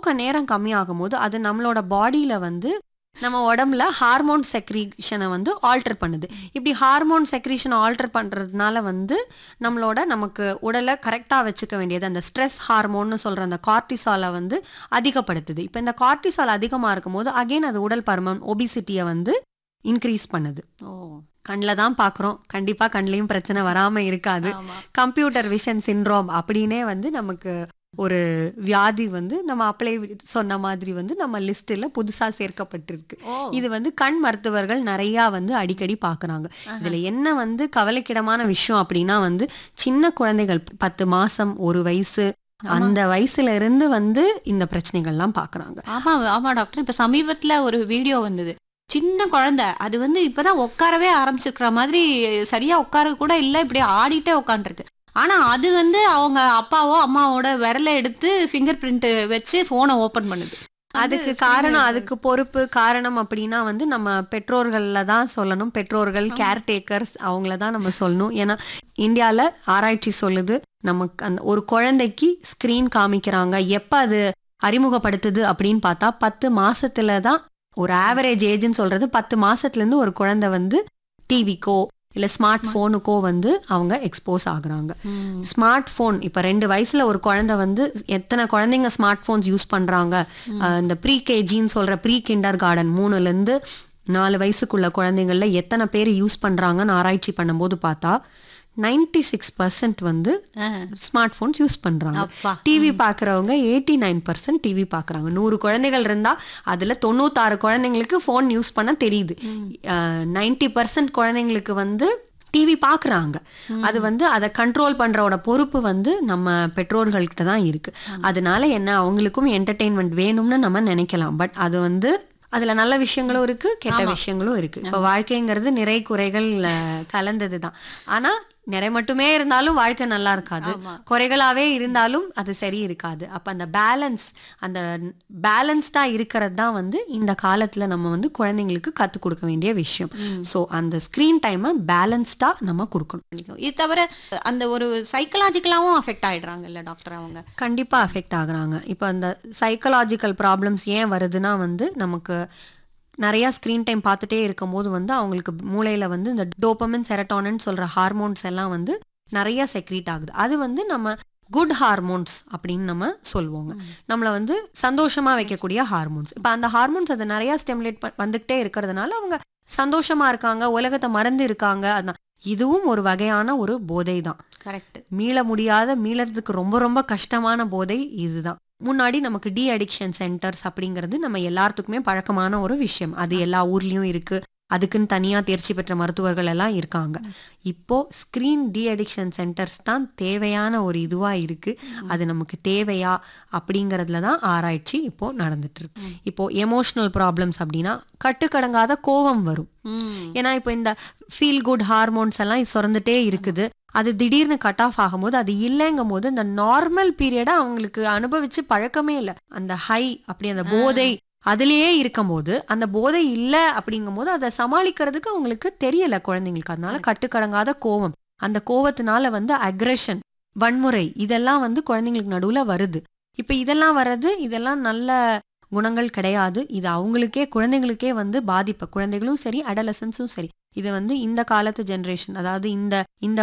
தூக்க நேரம் கம்மியாகும் போது அது நம்மளோட பாடியில வந்து நம்ம உடம்புல ஹார்மோன் செக்ரீஷனை வந்து ஆல்டர் பண்ணுது இப்படி ஹார்மோன் செக்ரீஷனை ஆல்டர் பண்ணுறதுனால வந்து நம்மளோட நமக்கு உடலை கரெக்டாக வச்சுக்க வேண்டியது அந்த ஸ்ட்ரெஸ் ஹார்மோன்னு சொல்கிற அந்த கார்டிசாலை வந்து அதிகப்படுத்துது இப்போ இந்த கார்டிசால் அதிகமாக இருக்கும்போது அகைன் அது உடல் பருமன் ஒபிசிட்டியை வந்து இன்க்ரீஸ் பண்ணுது ஓ கண்ணில் தான் பார்க்குறோம் கண்டிப்பாக கண்ணிலையும் பிரச்சனை வராமல் இருக்காது ஆமா கம்ப்யூட்டர் விஷன் சின்ரோம் அப்படின்னே வந்து நமக்கு ஒரு வியாதி வந்து நம்ம அப்ளை சொன்ன மாதிரி வந்து நம்ம லிஸ்ட்டில் புதுசாக சேர்க்கப்பட்டிருக்கு ஓ இது வந்து கண் மருத்துவர்கள் நிறையா வந்து அடிக்கடி பார்க்குறாங்க இதில் என்ன வந்து கவலைக்கிடமான விஷயம் அப்படின்னா வந்து சின்ன குழந்தைகள் பத்து மாசம் ஒரு வயசு அந்த வயசுல இருந்து வந்து இந்த பிரச்சனைகள்லாம் பார்க்குறாங்க ஆமா ஆமா டாக்டர் இப்ப சமீபத்துல ஒரு வீடியோ வந்தது சின்ன குழந்தை அது வந்து இப்பதான் உட்காரவே ஆரம்பிச்சிருக்கிற மாதிரி சரியா உட்கார கூட இல்ல இப்படி ஆடிட்டே உட்காந்துருக்கு ஆனா அது வந்து அவங்க அப்பாவோ அம்மாவோட விரலை எடுத்து ஃபிங்கர் பிரிண்ட் வச்சு போனை ஓபன் பண்ணுது அதுக்கு காரணம் அதுக்கு பொறுப்பு காரணம் அப்படின்னா வந்து நம்ம பெற்றோர்கள்ல தான் சொல்லணும் பெற்றோர்கள் கேர்டேக்கர்ஸ் அவங்கள தான் நம்ம சொல்லணும் ஏன்னா இந்தியாவில் ஆராய்ச்சி சொல்லுது நமக்கு அந்த ஒரு குழந்தைக்கு ஸ்க்ரீன் காமிக்கிறாங்க எப்போ அது அறிமுகப்படுத்துது அப்படின்னு பார்த்தா பத்து மாசத்துல தான் ஒரு ஆவரேஜ் ஏஜ்னு சொல்றது பத்து மாசத்துல இருந்து ஒரு குழந்தை வந்து டிவிக்கோ இல்லை ஸ்மார்ட் ஃபோனுக்கோ வந்து அவங்க எக்ஸ்போஸ் ஆகுறாங்க ம். ஸ்மார்ட் ஃபோன் இப்போ ரெண்டு வயசுல ஒரு குழந்தை வந்து எத்தனை குழந்தைங்க ஸ்மார்ட் ஃபோன்ஸ் யூஸ் பண்றாங்க அஹ் இந்த ப்ரீ கேஜின்னு சொல்ற ப்ரீ கிண்டர் கார்டன் மூணுலேருந்து நாலு வயசுக்குள்ள குழந்தைங்கள்ல எத்தனை பேர் யூஸ் பண்றாங்கன்னு ஆராய்ச்சி பண்ணும்போது பார்த்தா நைன்டி சிக்ஸ் பர்சன்ட் வந்து ஆ. ஸ்மார்ட் ஃபோன்ஸ் யூஸ் பண்றாங்க அப்பா டிவி பார்க்குறவங்க எயிட்டி நைன் பர்சன்ட் டிவி பார்க்குறாங்க நூறு குழந்தைகள் இருந்தால் அதில் தொண்ணூத்தாறு குழந்தைங்களுக்கு ஃபோன் யூஸ் பண்ண தெரியுது நைன்டி பர்சன்ட் குழந்தைங்களுக்கு வந்து டிவி பார்க்குறாங்க அது வந்து அதை கண்ட்ரோல் பண்ணுறோட பொறுப்பு வந்து நம்ம பெற்றோர்கள்கிட்ட தான் இருக்கு அதனால என்ன அவங்களுக்கும் என்டர்டெயின்மெண்ட் வேணும்னு நம்ம நினைக்கலாம் பட் அது வந்து அதுல நல்ல விஷயங்களும் இருக்கு கெட்ட விஷயங்களும் இருக்கு இப்போ வாழ்க்கைங்கிறது நிறை குறைகள் அஹ், கலந்தது தான் ஆனா நிறை மட்டுமே இருந்தாலும் வாழ்க்கை நல்லா இருக்காது ஆமா. குறைகளாவே இருந்தாலும் அது சரி இருக்காது அப்ப அந்த பேலன்ஸ் அந்த பேலன்ஸ்டா இருக்கிறது தான் வந்து இந்த காலத்துல நம்ம வந்து குழந்தைங்களுக்கு கத்துக் கொடுக்க வேண்டிய விஷயம் ஸோ அந்த ஸ்கிரீன் டைமை பேலன்ஸ்டா நம்ம கொடுக்கணும் பண்ணிக்கணும். இது தவிர அந்த ஒரு சைக்கலாஜிக்கலாவும் அஃபெக்ட் ஆயிடுறாங்கல்ல டாக்டர் அவங்க கண்டிப்பா அஃபெக்ட் ஆகுறாங்க இப்போ அந்த சைக்கலாஜிக்கல் ப்ராப்ளம்ஸ் ஏன் வருதுன்னா வந்து நமக்கு நிறையா ஸ்க்ரீன் டைம் பார்த்துட்டே இருக்கும்போது வந்து அவங்களுக்கு மூளையில் வந்து இந்த டோப்பமின் செரட்டானன் சொல்கிற ஹார்மோன்ஸ் எல்லாம் வந்து நிறைய செக்ரீட் ஆகுது அது வந்து நம்ம குட் ஹார்மோன்ஸ் அப்படின்னு நம்ம சொல்லுவோங்க நம்மளை வந்து சந்தோஷமா வைக்கக்கூடிய ஹார்மோன்ஸ் இப்போ அந்த ஹார்மோன்ஸ் அதை நிறைய ஸ்டெமுலேட் வந்துகிட்டே இருக்கிறதுனால அவங்க சந்தோஷமா இருக்காங்க உலகத்தை மறந்து இருக்காங்க அதான் இதுவும் ஒரு வகையான ஒரு போதை தான் கரெக்ட் மீள முடியாத மீளறதுக்கு ரொம்ப ரொம்ப கஷ்டமான போதை இதுதான் முன்னாடி நமக்கு டி அடிக்ஷன் சென்டர்ஸ் அப்படிங்கிறது நம்ம எல்லாத்துக்குமே பழக்கமான ஒரு விஷயம் அது எல்லா ஊர்லயும் இருக்கு அதுக்குன்னு தனியா தேர்ச்சி பெற்ற மருத்துவர்கள் எல்லாம் இருக்காங்க இப்போ ஸ்கிரீன் டி அடிக்ஷன் சென்டர்ஸ் தான் தேவையான ஒரு இதுவா இருக்கு அது நமக்கு தேவையா அப்படிங்கறதுல தான் ஆராய்ச்சி இப்போ நடந்துட்டு இருக்கு இப்போ எமோஷனல் ப்ராப்ளம்ஸ் அப்படின்னா கட்டுக்கடங்காத கோபம் வரும் ஏன்னா இப்போ இந்த ஃபீல் குட் ஹார்மோன்ஸ் எல்லாம் சுரந்துட்டே இருக்குது அது திடீர்னு கட் ஆஃப் ஆகும்போது அது இல்லைங்கும் போது இந்த நார்மல் பீரியடை அவங்களுக்கு அனுபவிச்சு பழக்கமே இல்லை அந்த ஹை அப்படி அந்த போதை அதுலயே இருக்கும்போது அந்த போதை இல்லை அப்படிங்கும்போது அதை சமாளிக்கிறதுக்கு அவங்களுக்கு தெரியல குழந்தைங்களுக்கு அதனால கட்டுக்கடங்காத கோவம் அந்த கோவத்தினால வந்து அக்ரெஷன் வன்முறை இதெல்லாம் வந்து குழந்தைங்களுக்கு நடுவுல வருது இப்ப இதெல்லாம் வர்றது இதெல்லாம் நல்ல குணங்கள் கிடையாது இது அவங்களுக்கே குழந்தைங்களுக்கே வந்து பாதிப்பு குழந்தைகளும் சரி அடலசன்ஸும் சரி இது வந்து இந்த காலத்து ஜென்ரேஷன் அதாவது இந்த இந்த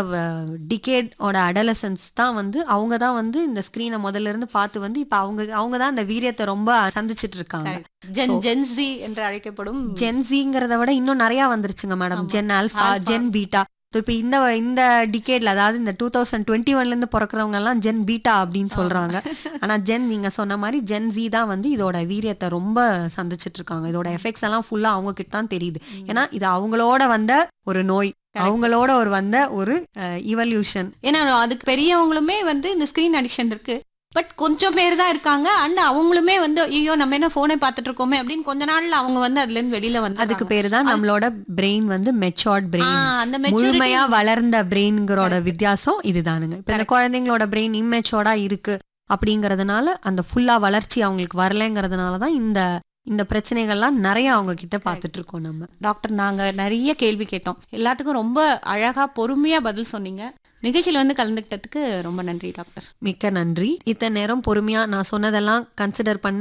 டிகேடோட அடலசன்ஸ் தான் வந்து அவங்க தான் வந்து இந்த ஸ்கிரீனை முதல்ல இருந்து பார்த்து வந்து இப்ப அவங்க அவங்க தான் இந்த வீரியத்தை ரொம்ப சந்திச்சிட்டு இருக்காங்க ஜென் ஜென்சி என்று அழைக்கப்படும் ஜென்சிங்கிறத விட இன்னும் நிறைய வந்துருச்சுங்க மேடம் ஆமா. Gen alpha Alpha. Gen beta இப்போ இந்த இந்த டிகேட்ல அதாவது இந்த டூ தௌசண்ட் டுவெண்ட்டி ஒன்ல இருந்து பிறக்கிறவங்க எல்லாம் ஜென் பீட்டா அப்படின்னு சொல்றாங்க ஆனா ஜென் நீங்க சொன்ன மாதிரி ஜென் ஜி தான் வந்து இதோட வீரியத்தை ரொம்ப சந்திச்சிட்டு இருக்காங்க இதோட எஃபெக்ட்ஸ் எல்லாம் ஃபுல்லா அவங்க கிட்ட தான் தெரியுது ஏன்னா இது அவங்களோட வந்த ஒரு நோய் அவங்களோட ஒரு வந்த ஒரு இவல்யூஷன் ஏன்னா அதுக்கு பெரியவங்களுமே வந்து இந்த ஸ்கிரீன் அடிக்ஷன் இருக்கு பட் கொஞ்சம் பேர் தான் இருக்காங்க அண்ட் அவங்களுமே வந்து ஐயோ நம்ம என்ன போனே பார்த்துட்டு இருக்கோமே அப்படின்னு கொஞ்ச நாள்ல அவங்க வந்து அதுல இருந்து வெளியில வந்து அதுக்கு பேரு தான் நம்மளோட பிரெயின் வந்து மெச்சோர்ட் பிரெயின் அந்த maturity- முழுமையா வளர்ந்த பிரெயின்கிறோட வித்தியாசம் இதுதானுங்க இப்ப இந்த குழந்தைங்களோட பிரெயின் இம்மெச்சோர்டா இருக்கு அப்படிங்கறதுனால அந்த ஃபுல்லா வளர்ச்சி அவங்களுக்கு வரலைங்கிறதுனால தான் இந்த இந்த பிரச்சனைகள்லாம் நிறைய அவங்க கிட்ட பார்த்துட்டு இருக்கோம் நம்ம டாக்டர் நாங்க நிறைய கேள்வி கேட்டோம் எல்லாத்துக்கும் ரொம்ப அழகா பொறுமையா பதில் சொன்னீங்க நிகழ்ச்சியில் வந்து கலந்துக்கிட்டதுக்கு ரொம்ப நன்றி டாக்டர் மிக்க நன்றி இத்தனை நேரம் பொறுமையா நான் சொன்னதெல்லாம் கன்சிடர் பண்ண